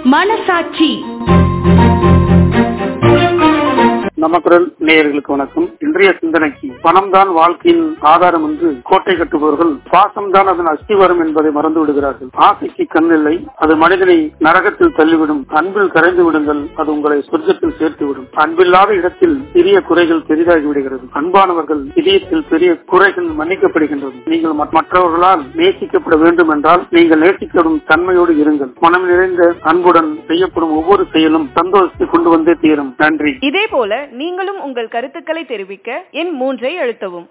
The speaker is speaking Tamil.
மனசாட்சி நமக்குரல் நேயர்களுக்கு வணக்கம் இன்றைய சிந்தனைக்கு பணம் தான் வாழ்க்கையின் ஆதாரம் என்று கோட்டை கட்டுபவர்கள் பாசம் தான் அதன் அஸ்திவாரம் என்பதை மறந்து விடுகிறார்கள் ஆசைக்கு கண் இல்லை அது மனிதனை நரகத்தில் தள்ளிவிடும் அன்பில் கரைந்து விடுங்கள் அது உங்களை சொர்க்கத்தில் சேர்த்து விடும் அன்பில்லாத இடத்தில் சிறிய குறைகள் பெரிதாகி விடுகிறது அன்பானவர்கள் இதயத்தில் பெரிய குறைகள் மன்னிக்கப்படுகின்றது நீங்கள் மற்ற- மற்றவர்களால் நேசிக்கப்பட வேண்டும் என்றால் நீங்கள் நேசிக்கப்படும் தன்மையோடு இருங்கள் மனம் நிறைந்த அன்புடன் செய்யப்படும் ஒவ்வொரு செயலும் சந்தோஷத்தை கொண்டு வந்தே தீரும் நன்றி இதே போல நீங்களும் உங்கள் கருத்துக்களை தெரிவிக்க எண் மூன்றை அழுத்தவும்